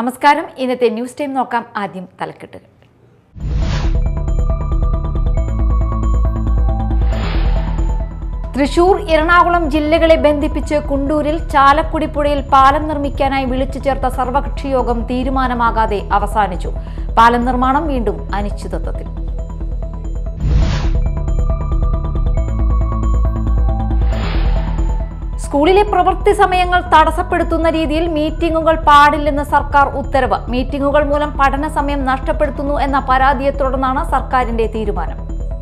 നമസ്കാരം ഇന്നത്തെ news time നോക്കാം ആദ്യം തലക്കെട്ടുകൾ തൃശൂർ എറണാകുളം ജില്ലകളെ ബന്ധിപ്പിച്ച് കുണ്ടൂരിൽ ചാലക്കുടി പുഴയിൽ പാലം നിർമ്മിക്കാനായി വിളിച്ചു ചേർത്ത സർവകക്ഷി യോഗം തീരുമാനമാകാതെ അവസാനിച്ചു പാലം നിർമ്മാണം വീണ്ടും അനിശ്ചിതത്വത്തിൽ സ്കൂളിലെ പ്രവൃത്തി സമയങ്ങൾ തടസ്സപ്പെടുത്തുന്ന രീതിയിൽ മീറ്റിംഗുകൾ പാടില്ലെന്ന് സർക്കാർ ഉത്തരവ് മീറ്റിംഗുകൾ മൂലം പഠന സമയം നഷ്ടപ്പെടുത്തുന്നു എന്ന പരാതിയെ തുടർന്നാണ് സർക്കാരിന്റെ തീരുമാനം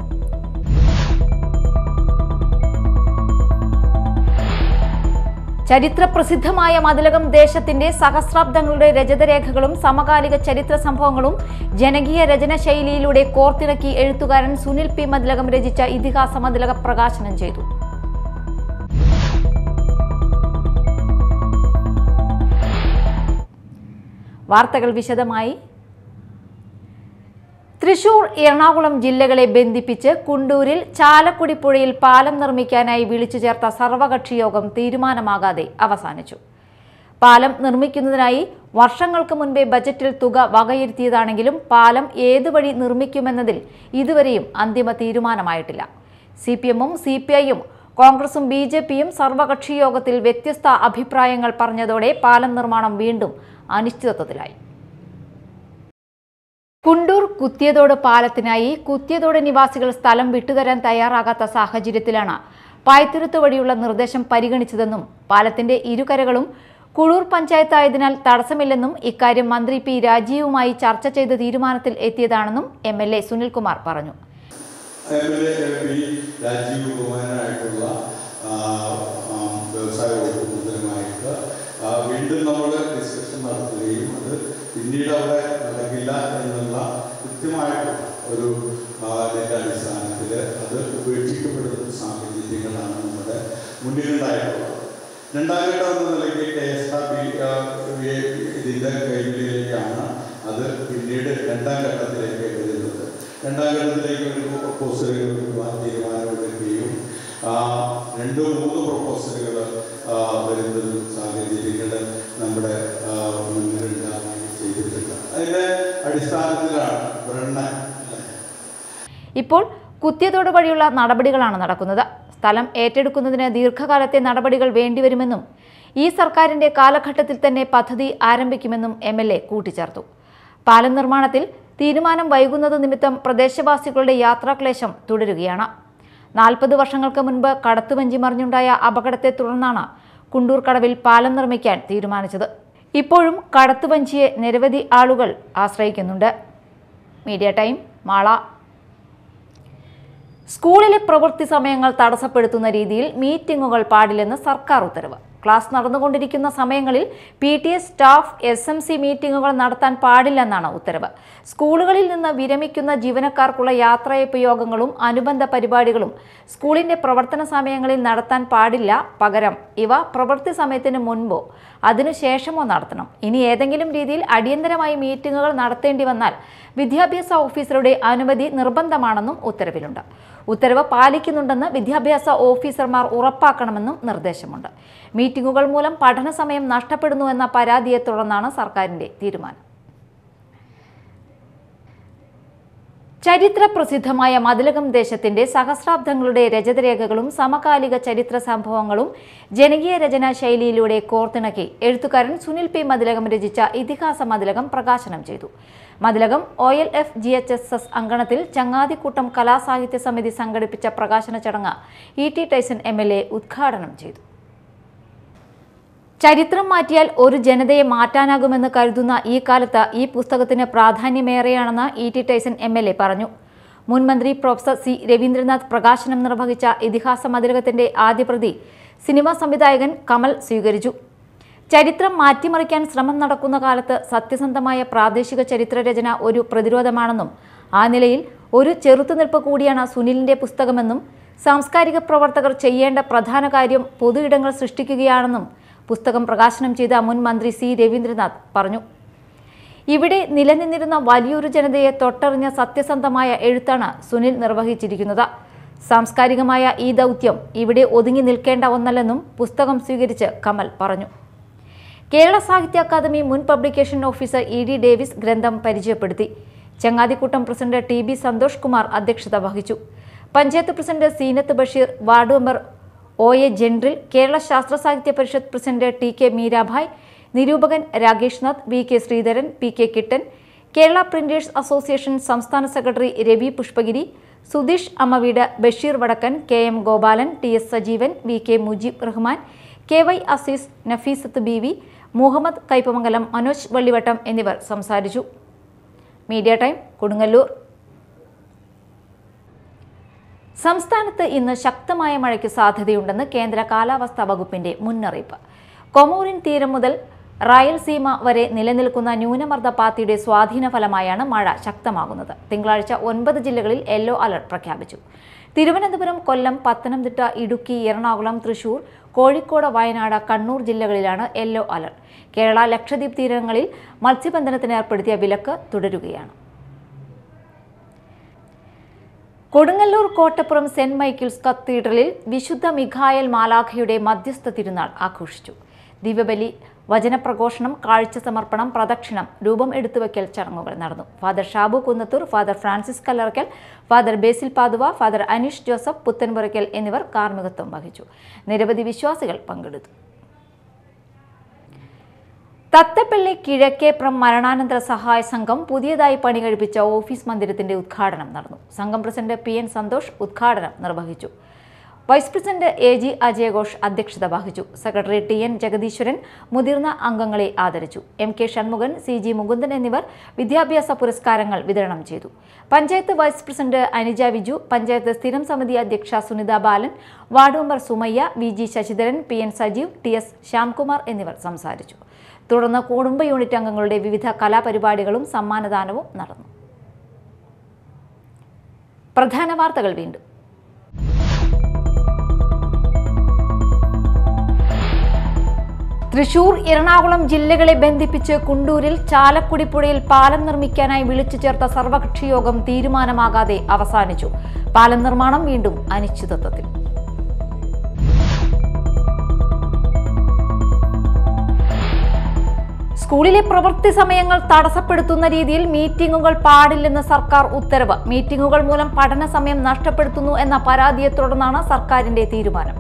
ചരിത്ര പ്രസിദ്ധമായ മതിലകം ദേശത്തിന്റെ സഹസ്രാബ്ദങ്ങളുടെ രചതരേഖകളും സമകാലിക ചരിത്ര സംഭവങ്ങളും ജനകീയ രചന ശൈലിയിലൂടെ കോർത്തിണക്കി എഴുത്തുകാരൻ സുനിൽ പി മതിലകം രചിച്ച ഇതിഹാസ മതിലകം പ്രകാശനം ചെയ്തു വാർത്തകൾ വിശദമായി തൃശൂർ എറണാകുളം ജില്ലകളെ ബന്ധിപ്പിച്ച് കുണ്ടൂരിൽ ചാലക്കുടി പുഴയിൽ പാലം നിർമ്മിക്കാനായി വിളിച്ചു ചേർത്ത സർവകക്ഷി യോഗം തീരുമാനമാകാതെ അവസാനിച്ചു പാലം നിർമ്മിക്കുന്നതിനായി വർഷങ്ങൾക്ക് മുൻപേ ബജറ്റിൽ തുക വകയിരുത്തിയതാണെങ്കിലും പാലം ഏതു വഴി നിർമ്മിക്കുമെന്നതിൽ ഇതുവരെയും അന്തിമ തീരുമാനമായിട്ടില്ല സി പി എമ്മും സി പി ഐയും കോൺഗ്രസും ബി ജെ പിയും സർവകക്ഷി യോഗത്തിൽ വ്യത്യസ്ത അഭിപ്രായങ്ങൾ പറഞ്ഞതോടെ പാലം നിർമ്മാണം വീണ്ടും അനിശ്ചിതത്വത്തിലായി കുണ്ടൂർ കുത്തിയതോട് പാലത്തിനായി കുത്തിയതോട് നിവാസികൾ സ്ഥലം വിട്ടുതരാൻ തയ്യാറാകാത്ത സാഹചര്യത്തിലാണ് പായ്ത്തുരുത്ത് വഴിയുള്ള നിർദ്ദേശം പരിഗണിച്ചതെന്നും പാലത്തിന്റെ ഇരുകരകളും കുഴൂർ പഞ്ചായത്തായതിനാൽ തടസ്സമില്ലെന്നും ഇക്കാര്യം മന്ത്രി പി രാജീവുമായി ചർച്ച ചെയ്ത് തീരുമാനത്തിൽ എത്തിയതാണെന്നും എം എൽ എ സുനിൽകുമാർ പറഞ്ഞു M L A P Rajeev കുമാരനായിട്ടുള്ള ആ, ആ, വ്യവസായ വകുപ്പ് മന്ത്രിയുമായിട്ട് ആ, വീണ്ടും നമ്മൾ ഡിസ്കഷൻ നടത്തുകയും അത് പിന്നീട് അവിടെ നടക്കില്ല എന്നുള്ള കൃത്യമായിട്ടുള്ള ഒരു ആ, അതിൻ്റെ അടിസ്ഥാനത്തിൽ അത് ഉപേക്ഷിക്കപ്പെടുന്ന സാഹചര്യങ്ങളാണ് നമ്മുടെ മുന്നിലുണ്ടായിട്ടുള്ളത് രണ്ടാം ഘട്ടം എന്ന നിലയ്ക്ക് കെ എസ് ആർ ബി ഇതിൻ്റെ കൈകളിലേക്കാണ് അത് പിന്നീട് രണ്ടാം ഘട്ടത്തിലേക്ക് വരുന്നത് രണ്ടാം ഘട്ടത്തിലേക്ക് ഒരു പ്രപ്പോസലുകൾ വരുവാൻ തീരുമാനമെടുക്കുകയും ആ, രണ്ടോ മൂന്ന് പ്രപ്പോസലുകൾ വരുന്ന ഒരു സാഹചര്യങ്ങൾ നമ്മുടെ ആ, മുന്നിലുണ്ടാവുകയും ചെയ്തിട്ടുണ്ട് അതിൻ്റെ അടിസ്ഥാനത്തിലാണ് ബ്രണ്ണ ഇപ്പോൾ കുത്തിയതോട് വഴിയുള്ള നടപടികളാണ് നടക്കുന്നത് സ്ഥലം ഏറ്റെടുക്കുന്നതിന് ദീർഘകാലത്തെ നടപടികൾ വേണ്ടിവരുമെന്നും ഈ സർക്കാരിന്റെ കാലഘട്ടത്തിൽ തന്നെ പദ്ധതി ആരംഭിക്കുമെന്നും എം എൽ എ കൂട്ടിച്ചേർത്തു പാലം നിർമ്മാണത്തിൽ തീരുമാനം വൈകുന്നത് നിമിത്തം പ്രദേശവാസികളുടെ യാത്രാക്ലേശം തുടരുകയാണ് നാൽപ്പത് വർഷങ്ങൾക്ക് മുൻപ് കടത്തുവഞ്ചി മറിഞ്ഞുണ്ടായ അപകടത്തെ തുടർന്നാണ് കുണ്ടൂർ കടവിൽ പാലം നിർമ്മിക്കാൻ തീരുമാനിച്ചത് ഇപ്പോഴും കടത്തുവഞ്ചിയെ നിരവധി ആളുകൾ ആശ്രയിക്കുന്നുണ്ട് മീഡിയ ടൈം മാള സ്കൂളിലെ പ്രവൃത്തി സമയങ്ങൾ തടസ്സപ്പെടുത്തുന്ന രീതിയിൽ മീറ്റിംഗുകൾ പാടില്ലെന്ന് സർക്കാർ ഉത്തരവ് ക്ലാസ് നടന്നുകൊണ്ടിരിക്കുന്ന സമയങ്ങളിൽ P T A staff S M C മീറ്റിംഗുകൾ നടത്താൻ പാടില്ലെന്നാണ് ഉത്തരവ് സ്കൂളുകളിൽ നിന്ന് വിരമിക്കുന്ന ജീവനക്കാർക്കുള്ള യാത്രയപ്പ് യോഗങ്ങളും അനുബന്ധ പരിപാടികളും സ്കൂളിന്റെ പ്രവർത്തന സമയങ്ങളിൽ നടത്താൻ പാടില്ല പകരം ഇവ പ്രവൃത്തി സമയത്തിന് മുൻപോ അതിനുശേഷമോ നടത്തണം ഇനി ഏതെങ്കിലും രീതിയിൽ അടിയന്തരമായി മീറ്റിംഗുകൾ നടത്തേണ്ടി വന്നാൽ വിദ്യാഭ്യാസ ഓഫീസറുടെ അനുമതി നിർബന്ധമാണെന്നും ഉത്തരവിലുണ്ട് ഉത്തരവ് പാലിക്കുന്നുണ്ടെന്ന് വിദ്യാഭ്യാസ ഓഫീസർമാർ ഉറപ്പാക്കണമെന്നും നിർദ്ദേശമുണ്ട് മീറ്റിംഗുകൾ മൂലം പഠന സമയം നഷ്ടപ്പെടുന്നു എന്ന പരാതിയെ തുടർന്നാണ് സർക്കാരിന്റെ തീരുമാനം ചരിത്ര പ്രസിദ്ധമായ മതിലകം ദേശത്തിന്റെ സഹസ്രാബ്ദങ്ങളുടെ രചതരേഖകളും സമകാലിക ചരിത്ര സംഭവങ്ങളും ജനകീയ രചനാ ശൈലിയിലൂടെ കോർത്തിണക്കി എഴുത്തുകാരൻ സുനിൽ പി മതിലകം രചിച്ച ഇതിഹാസ മതിലകം പ്രകാശനം ചെയ്തു Mathilakam O L F G H S S അങ്കണത്തിൽ ചങ്ങാതിക്കൂട്ടം കലാസാഹിത്യ സമിതി സംഘടിപ്പിച്ച പ്രകാശന ചടങ്ങ് E T Tyson M L A ഉദ്ഘാടനം ചെയ്തു ചരിത്രം മാറ്റിയാൽ ഒരു ജനതയെ മാറ്റാനാകുമെന്ന് കരുതുന്ന ഈ കാലത്ത് ഈ പുസ്തകത്തിന് പ്രാധാന്യമേറെയാണെന്ന് E T Tyson M L A പറഞ്ഞു മുൻ മന്ത്രി പ്രൊഫസർ സി രവീന്ദ്രനാഥ് പ്രകാശനം നിർവഹിച്ച ഇതിഹാസ മതിലകത്തിന്റെ ആദ്യ പ്രതി സിനിമാ സംവിധായകൻ കമൽ സ്വീകരിച്ചു ചരിത്രം മാറ്റിമറിക്കാൻ ശ്രമം നടക്കുന്ന കാലത്ത് സത്യസന്ധമായ പ്രാദേശിക ചരിത്രരചന ഒരു പ്രതിരോധമാണെന്നും ആ നിലയിൽ ഒരു ചെറുത്തുനിൽപ്പ് കൂടിയാണ് സുനിലിന്റെ പുസ്തകമെന്നും സാംസ്കാരിക പ്രവർത്തകർ ചെയ്യേണ്ട പ്രധാന കാര്യം പൊതു ഇടങ്ങൾ സൃഷ്ടിക്കുകയാണെന്നും പുസ്തകം പ്രകാശനം ചെയ്ത മുൻ മന്ത്രി സി രവീന്ദ്രനാഥ് പറഞ്ഞു ഇവിടെ നിലനിന്നിരുന്ന വലിയൊരു ജനതയെ തൊട്ടറിഞ്ഞ സത്യസന്ധമായ എഴുത്താണ് സുനിൽ നിർവഹിച്ചിരിക്കുന്നത് സാംസ്കാരികമായ ഈ ദൗത്യം ഇവിടെ ഒതുങ്ങി നിൽക്കേണ്ട ഒന്നല്ലെന്നും പുസ്തകം സ്വീകരിച്ച് കമൽ പറഞ്ഞു കേരള സാഹിത്യ അക്കാദമി മുൻ publication officer E D Davis ഗ്രന്ഥം പരിചയപ്പെടുത്തി Changathikkoottam president T B Santhosh Kumar അധ്യക്ഷത വഹിച്ചു panchayat president Seenath Basheer ward member O A ജനറിൽ Kerala Sasthra Sahitya Parishad president T K Meerabhai നിരൂപകൻ Rakesh Nath V K Sreedharan P K Kittan Kerala printers association സംസ്ഥാന secretary Ravi Pushpagiri Sudheesh Ammaveedu Basheer Vadakkan K M Gopalan T S Sajeevan V K Mujeeb Rahman K Y Azeez Nafeesath B V Muhammad Kaipamangalam Manoj Vallivattam എന്നിവർ സംസാരിച്ചു media time Kodungallur സംസ്ഥാനത്ത് ഇന്ന് ശക്തമായ മഴയ്ക്ക് സാധ്യതയുണ്ടെന്ന് കേന്ദ്ര കാലാവസ്ഥാ വകുപ്പിന്റെ മുന്നറിയിപ്പ് കൊമോറിൻ തീരം മുതൽ റായൽസീമ വരെ നിലനിൽക്കുന്ന ന്യൂനമർദ്ദ പാത്തിയുടെ സ്വാധീന ഫലമായാണ് മഴ ശക്തമാകുന്നത് തിങ്കളാഴ്ച ഒൻപത് ജില്ലകളിൽ യെല്ലോ അലർട്ട് പ്രഖ്യാപിച്ചു തിരുവനന്തപുരം കൊല്ലം പത്തനംതിട്ട ഇടുക്കി എറണാകുളം തൃശൂർ കോഴിക്കോട് വയനാട് കണ്ണൂർ ജില്ലകളിലാണ് യെല്ലോ അലർട്ട് കേരള ലക്ഷദ്വീപ് തീരങ്ങളിൽ മത്സ്യബന്ധനത്തിന് ഏർപ്പെടുത്തിയ വിലക്ക് തുടരുകയാണ് കൊടുങ്ങല്ലൂർ കോട്ടപ്പുറം സെന്റ് മൈക്കിൾസ് കത്തീഡ്രലിൽ വിശുദ്ധ മിഖായൽ മാലാഖയുടെ മധ്യസ്ഥ തിരുനാൾ ആഘോഷിച്ചു ദിവ്യബലി വചനപ്രഘോഷണം കാഴ്ച സമർപ്പണം പ്രദക്ഷിണം രൂപം എടുത്തുവയ്ക്കൽ ചടങ്ങുകൾ നടന്നു father Shabu Kunnathur father Francis Kallarakkal father Basil Pathuva father Aneesh Joseph Puthenpurackal എന്നിവർ കാർമ്മികത്വം വഹിച്ചു നിരവധി വിശ്വാസികൾ പങ്കെടുത്തു തത്തപ്പള്ളി കിഴക്കേപ്രം മരണാനന്തര സഹായ സംഘം പുതിയതായി പണി കഴിപ്പിച്ച ഓഫീസ് മന്ദിരത്തിന്റെ ഉദ്ഘാടനം നടന്നു സംഘം പ്രസിഡന്റ് പി എൻ സന്തോഷ് ഉദ്ഘാടനം നിർവഹിച്ചു വൈസ് പ്രസിഡന്റ് എ ജി അജയഘോഷ് അധ്യക്ഷത വഹിച്ചു സെക്രട്ടറി ടി എൻ ജഗദീശ്വരൻ മുതിർന്ന അംഗങ്ങളെ ആദരിച്ചു M K Shanmukhan C G Mukundan എന്നിവർ വിദ്യാഭ്യാസ പുരസ്കാരങ്ങൾ വിതരണം ചെയ്തു പഞ്ചായത്ത് വൈസ് പ്രസിഡന്റ് അനിജ വിജു പഞ്ചായത്ത് സ്ഥിരം സമിതി അധ്യക്ഷ Sunitha Balan ward member Sumayya V G Sasidharan P N Sajeev T S Shyamkumar എന്നിവർ സംസാരിച്ചു തുടർന്ന് കുടുംബ യൂണിറ്റ് അംഗങ്ങളുടെ വിവിധ കലാപരിപാടികളും സമ്മാനദാനവും നടന്നു പ്രധാന വാർത്തകൾ വീണ്ടും തൃശൂർ എറണാകുളം ജില്ലകളെ ബന്ധിപ്പിച്ച് കുണ്ടൂരിൽ ചാലക്കുടി പുഴയിൽ പാലം നിർമ്മിക്കാനായി വിളിച്ചു ചേർത്ത സർവകക്ഷി യോഗം തീരുമാനമാകാതെ അവസാനിച്ചു പാലം നിർമ്മാണം വീണ്ടും അനിശ്ചിതത്വത്തിൽ സ്കൂളിലെ പ്രവൃത്തി സമയങ്ങൾ തടസ്സപ്പെടുത്തുന്ന രീതിയിൽ മീറ്റിംഗുകൾ പാടില്ലെന്ന് സർക്കാർ ഉത്തരവ് മീറ്റിംഗുകൾ മൂലം പഠന സമയം നഷ്ടപ്പെടുത്തുന്നു എന്ന പരാതിയെ തുടർന്നാണ് സർക്കാരിന്റെ തീരുമാനം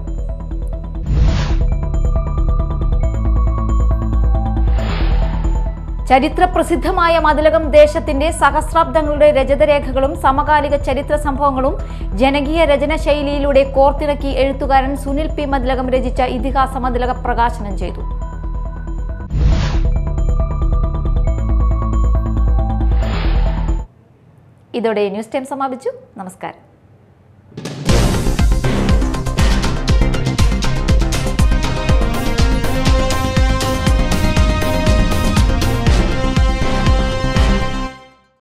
ചരിത്ര പ്രസിദ്ധമായ മതിലകം ദേശത്തിന്റെ സഹസ്രാബ്ദങ്ങളുടെ രചതരേഖകളും സമകാലിക ചരിത്ര സംഭവങ്ങളും ജനകീയ രചന ശൈലിയിലൂടെ കോർത്തിണക്കി എഴുത്തുകാരൻ സുനിൽ പി മതിലകം രചിച്ച ഇതിഹാസ മതിലക പ്രകാശനം ചെയ്തു ഇതോടെ ന്യൂസ് ടൈം സമാപിച്ചു നമസ്കാരം